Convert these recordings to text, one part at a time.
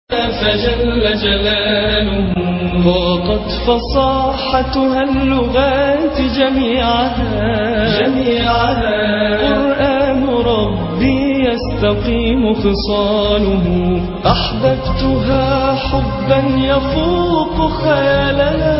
فجل جلاله ضاقت فصاحتها اللغات جميعها جميعها قرآن ربي يستقيم خصاله أحببتها حبا يفوق خيالنا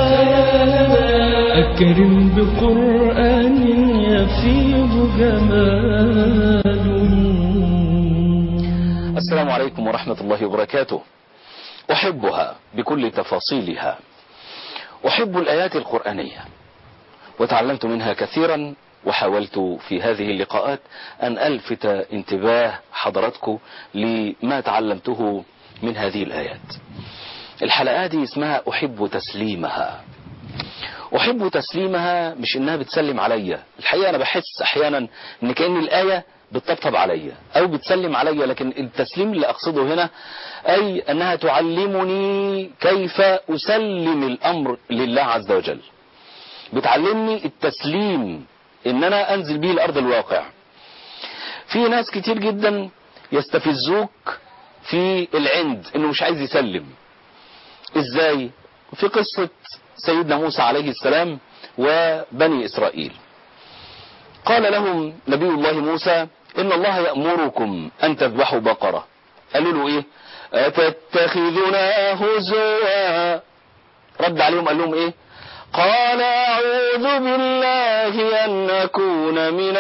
أكرم بقرآن يفيض جماله السلام عليكم ورحمة الله وبركاته أحبها بكل تفاصيلها أحب الآيات القرآنية وتعلمت منها كثيرا وحاولت في هذه اللقاءات أن ألفت انتباه حضراتكم لما تعلمته من هذه الآيات الحلقات دي اسمها أحب تسليمها أحب تسليمها مش إنها بتسلم عليا الحقيقة أنا بحس أحيانا إن كأن الآية بتطبطب عليا أو بتسلم عليا لكن التسليم اللي أقصده هنا أي أنها تعلمني كيف أسلم الأمر لله عز وجل بتعلمني التسليم إن أنا أنزل به الأرض الواقع في ناس كتير جدا يستفزوك في العند إنه مش عايز يسلم إزاي في قصة سيدنا موسى عليه السلام وبني إسرائيل قال لهم نبي الله موسى إن الله يأمركم أن تذبحوا بقرة قالوا له إيه أتتخذنا هزوا رد عليهم قال لهم إيه قال أعوذ بالله أن أكون من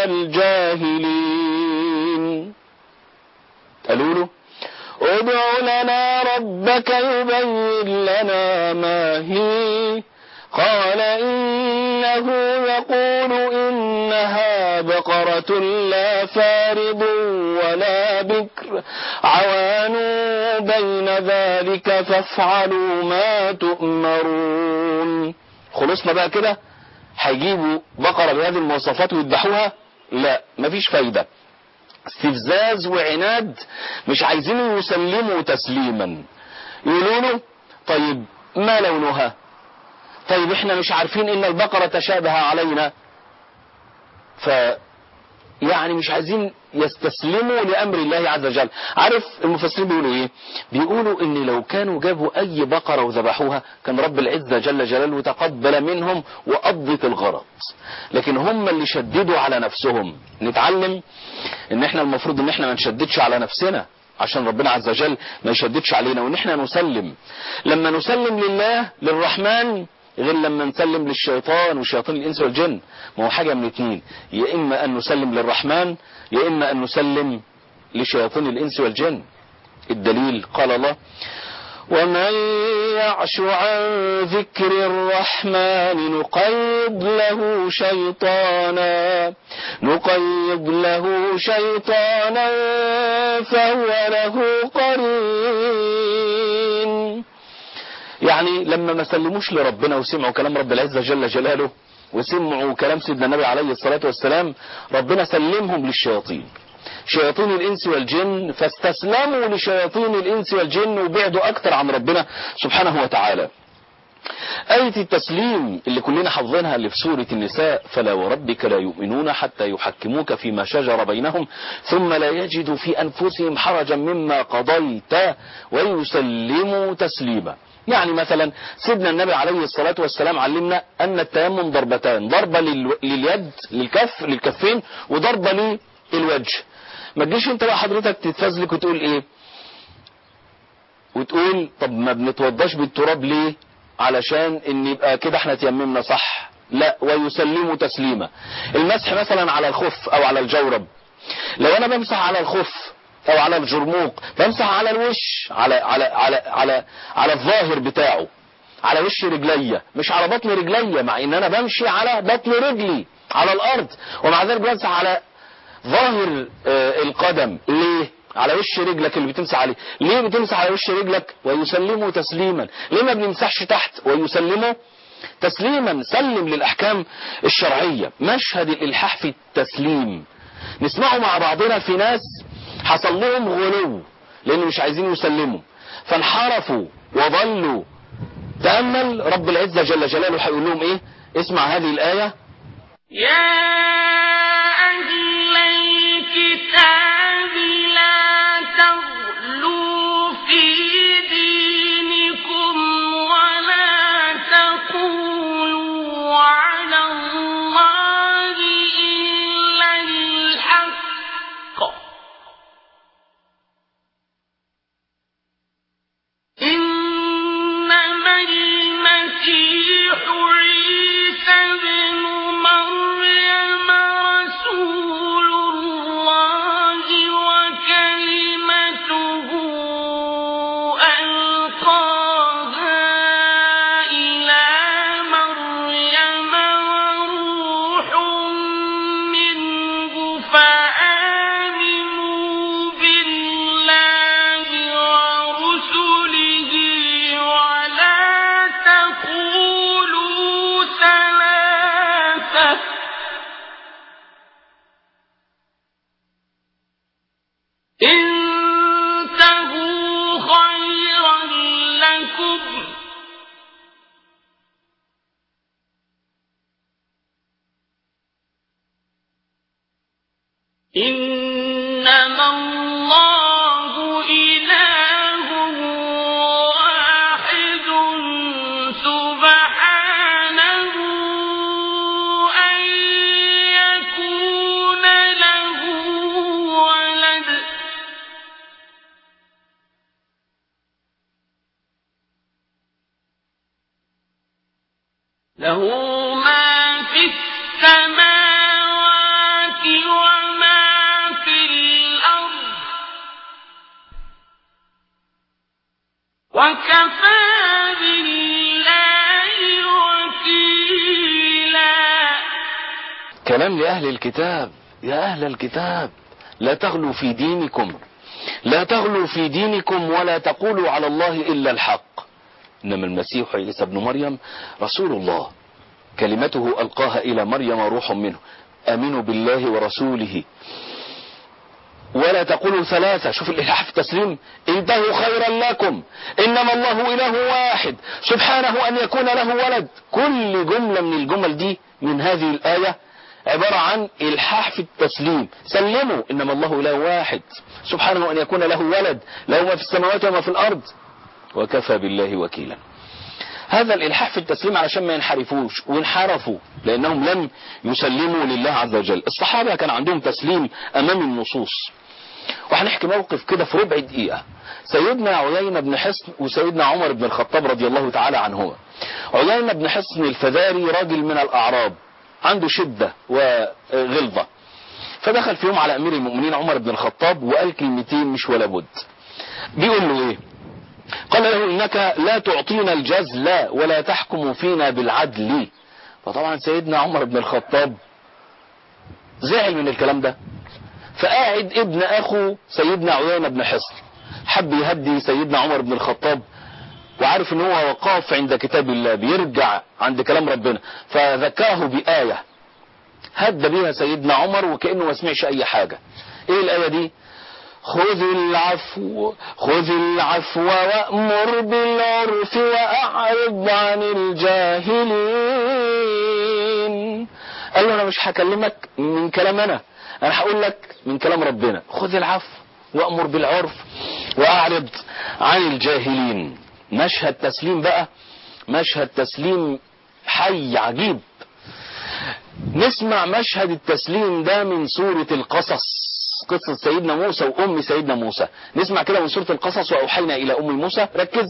الجاهلين قالوا له ادع لنا ربك يبين لنا ما هي قال إنه يقول إنها بقرة لا فارض ولا بكر عوان بين ذلك فافعلوا ما تؤمرون خلصنا بقى كده هيجيبوا بقرة بهذه المواصفات ويذبحوها لا مفيش فايدة استفزاز وعناد مش عايزين يسلموا تسليما يقولوا له طيب ما لونها طيب احنا مش عارفين ان البقرة تشابه علينا ف يعني مش عايزين يستسلموا لامر الله عز وجل عارف المفسرين بيقولوا ايه بيقولوا ان لو كانوا جابوا اي بقرة وذبحوها كان رب العزة جل جلاله تقبل منهم وقضت الغرض لكن هم اللي شددوا على نفسهم نتعلم ان احنا المفروض ان احنا ما نشددش على نفسنا عشان ربنا عز وجل ما يشددش علينا وان احنا نسلم لما نسلم لله للرحمن غير لما نسلم للشيطان وشياطين الانس والجن ما هو حاجة من اتنين يا اما ان نسلم للرحمن يا اما ان نسلم لشياطين الانس والجن الدليل قال الله ومن يعش عن ذكر الرحمن نقيض له شيطانا نقيض له شيطانا فهو له قرين يعني لما ما سلموش لربنا وسمعوا كلام رب العزة جل جلاله وسمعوا كلام سيدنا النبي عليه الصلاة والسلام ربنا سلمهم للشياطين شياطين الإنس والجن فاستسلموا لشياطين الإنس والجن وبعدوا أكتر عن ربنا سبحانه وتعالى آية التسليم اللي كلنا حافظينها اللي في سورة النساء فلا وربك لا يؤمنون حتى يحكموك فيما شجر بينهم ثم لا يجدوا في أنفسهم حرجا مما قضيت ويسلموا تسليما يعني مثلا سيدنا النبي عليه الصلاة والسلام علمنا أن التيمم ضربتان ضربة لليد للكف للكفين وضربة للوجه ما تجيش انت بقى حضرتك تتفزلك وتقول ايه وتقول طب ما بنتوضاش بالتراب ليه علشان ان يبقى كده احنا تيممنا صح لا ويسلموا تسليما المسح مثلا على الخف او على الجورب لو انا بمسح على الخف او على الجرموق بمسح على الوش على على على على على الظاهر بتاعه على وش رجليا مش على بطن رجليا مع ان انا بمشي على بطن رجلي على الارض ومع ذلك بمسح على ظاهر آه القدم ليه على وش رجلك اللي بتمسح عليه ليه بتمسح على وش رجلك ويسلمه تسليما ليه ما بنمسحش تحت ويسلمه تسليما سلم للأحكام الشرعية مشهد الإلحاح في التسليم نسمعه مع بعضنا في ناس حصل لهم غلو لأنه مش عايزين يسلموا فانحرفوا وضلوا تأمل رب العزة جل جلاله هيقول لهم ايه اسمع هذه الآية يا أهل الكتاب لا تغلوا في إنما الله إله واحد سبحانه أن يكون له ولد له ما في السماوات وما في الأرض وكفى بالله وكيلا كلام لأهل الكتاب يا أهل الكتاب لا تغلوا في دينكم لا تغلوا في دينكم ولا تقولوا على الله إلا الحق إنما المسيح عيسى ابن مريم رسول الله كلمته ألقاها إلى مريم روح منه آمنوا بالله ورسوله ولا تقولوا ثلاثة شوف الإلحاح في التسليم انتهوا خيرا لكم إنما الله إله واحد سبحانه أن يكون له ولد كل جملة من الجمل دي من هذه الآية عبارة عن إلحاح في التسليم سلموا إنما الله إله واحد سبحانه أن يكون له ولد له ما في السماوات وما في الأرض وكفى بالله وكيلا هذا الإلحاح في التسليم علشان ما ينحرفوش وانحرفوا لأنهم لم يسلموا لله عز وجل الصحابة كان عندهم تسليم أمام النصوص وهنحكي موقف كده في ربع دقيقة سيدنا عيينة بن حصن وسيدنا عمر بن الخطاب رضي الله تعالى عنهما عيينة بن حصن الفذاري راجل من الأعراب عنده شدة وغلظة فدخل في يوم على أمير المؤمنين عمر بن الخطاب وقال كلمتين مش ولا بد بيقول له ايه قال له انك لا تعطينا الجزل ولا تحكم فينا بالعدل فطبعا سيدنا عمر بن الخطاب زعل من الكلام ده فقاعد ابن اخو سيدنا عيينة بن حصن حب يهدي سيدنا عمر بن الخطاب وعارف ان هو وقاف عند كتاب الله بيرجع عند كلام ربنا فذكره بآية هدى بيها سيدنا عمر وكأنه ما سمعش اي حاجة ايه الآية دي خذ العفو خذ العفو وأمر بالعرف وأعرض عن الجاهلين قال له أنا مش هكلمك من كلام أنا أنا هقول لك من كلام ربنا خذ العفو وأمر بالعرف وأعرض عن الجاهلين مشهد تسليم بقى مشهد تسليم حي عجيب نسمع مشهد التسليم ده من سورة القصص قصة سيدنا موسى وأم سيدنا موسى نسمع كده من سورة القصص وأوحينا إلى أم موسى ركز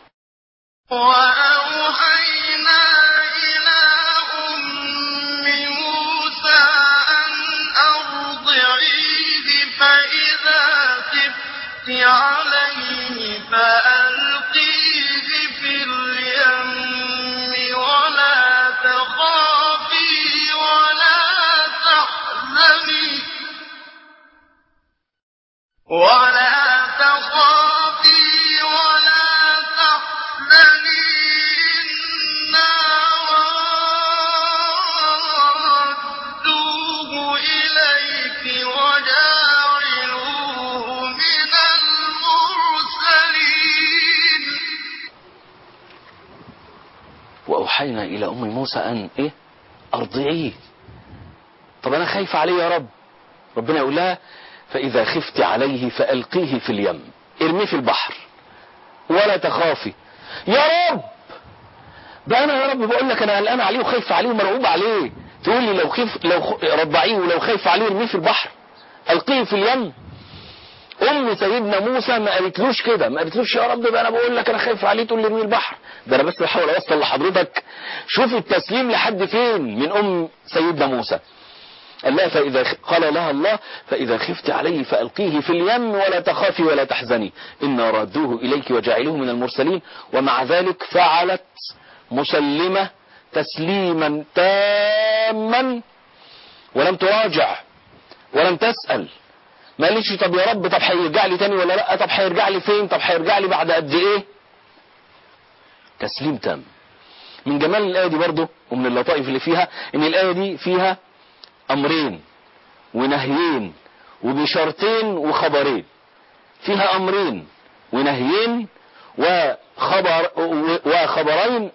وأوحينا إلى أم موسى أن أرضعيه فإذا خفت عليه فألقيه في اليم ولا تخافي ولا تحزني ولا تخافي ولا تحزني إنا ردوه إليك وجاعلوه من المرسلين وأوحينا إلى أم موسى أن إيه أرضعيه طب أنا خايف عليه يا رب ربنا يقول لها فإذا خفت عليه فألقيه في اليم ارميه في البحر ولا تخافي يا رب ده أنا يا رب بقول لك أنا قلقان عليه وخايف عليه ومرعوب عليه تقول لي لو خيف لو خ- رضعيه ولو خايف عليه ارميه في البحر ألقيه في اليم ام سيدنا موسى ما قالتلوش كده ما قالتلوش يا رب بقى انا بقول لك انا خايف عليه تقول لي ارميه البحر ده انا بس بحاول اوصل لحضرتك شوف التسليم لحد فين من ام سيدنا موسى قال لها فإذا خ- قال لها الله فإذا خفت عليه فألقيه في اليم ولا تخافي ولا تحزني إنا رادوه إليك وجعلوه من المرسلين ومع ذلك فعلت مسلمة تسليما تاما ولم تراجع ولم تسأل ما قالتش طب يا رب طب هيرجع لي تاني ولا لا طب هيرجع لي فين طب هيرجع لي بعد قد ايه تسليم تام من جمال الآية دي برضه ومن اللطائف اللي فيها ان الآية دي فيها امرين ونهيين وبشرطين وخبرين فيها امرين ونهيين وخبر وخبرين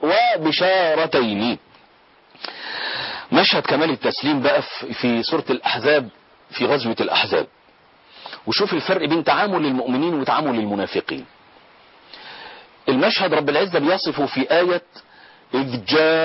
وبشارتين مشهد كمال التسليم بقى في- في سورة الأحزاب في غزوة الأحزاب وشوف الفرق بين تعامل المؤمنين وتعامل المنافقين المشهد رب العزة بيصفه في آية إذ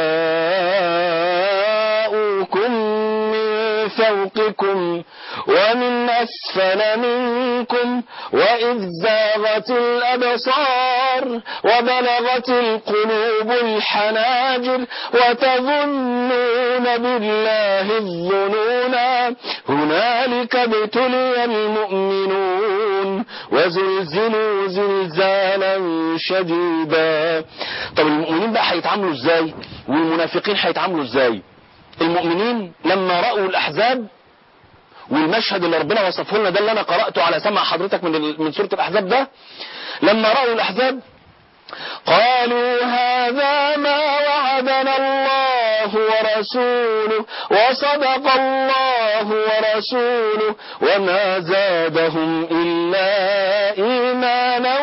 جاءوكم من فوقكم ومن أسفل منكم وإذ زاغت الأبصار وبلغت القلوب الحناجر وتظنون بالله الظنونا هنالك ابتلي المؤمنون وزلزلوا زلزالا شديدا طب المؤمنين بقى هيتعاملوا ازاي والمنافقين هيتعاملوا ازاي المؤمنين لما رأوا الأحزاب والمشهد اللي ربنا وصفه لنا ده اللي انا قرأته على سمع حضرتك من من سورة الأحزاب ده لما رأوا الأحزاب قالوا هذا ما وعدنا الله ورسوله وصدق الله ورسوله وما زادهم إلا إيمانا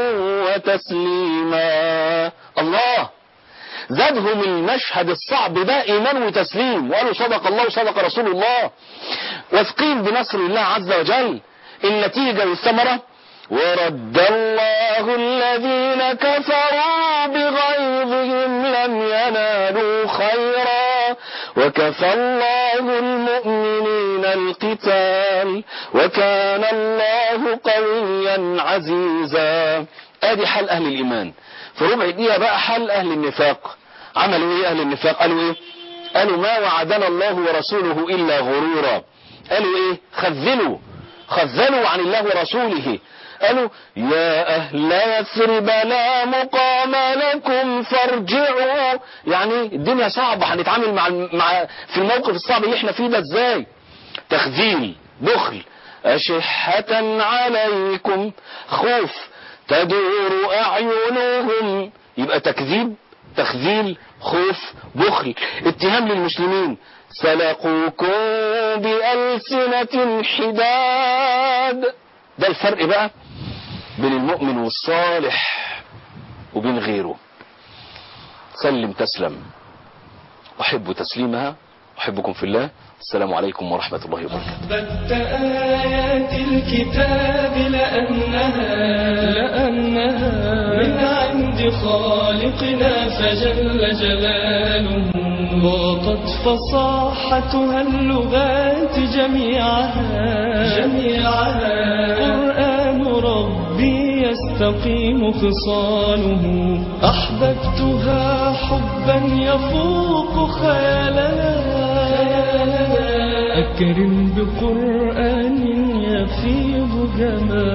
وتسليما الله زادهم المشهد الصعب ده ايمان وتسليم وقالوا صدق الله وصدق رسول الله واثقين بنصر الله عز وجل النتيجة والثمرة ورد الله الذين كفروا بغيظهم لم ينالوا خيرا وكفى الله المؤمنين القتال وكان الله قويا عزيزا ادي حال اهل الايمان في ربع دقيقة بقى حل أهل النفاق عملوا إيه أهل النفاق قالوا إيه قالوا ما وعدنا الله ورسوله إلا غرورا قالوا إيه خذلوا خذلوا عن الله ورسوله قالوا يا أهل يثرب لا مقام لكم فارجعوا يعني الدنيا صعبة هنتعامل مع, مع في الموقف الصعب اللي احنا فيه ده ازاي تخذيل بخل أشحة عليكم خوف تدور أعينهم يبقى تكذيب تخذيل خوف بخل اتهام للمسلمين سلقوكم بألسنة حداد ده الفرق بقى بين المؤمن والصالح وبين غيره سلم تسلم أحب تسليمها أحبكم في الله السلام عليكم ورحمة الله وبركاته أحببت آيات الكتاب لأنها لأنها من عند خالقنا فجل جلاله ضاقت فصاحتها اللغات جميعها جميعها قرآن ربي يستقيم خصاله أحببتها حبا يفوق خيالنا أكرم بقرآن يفيض جماله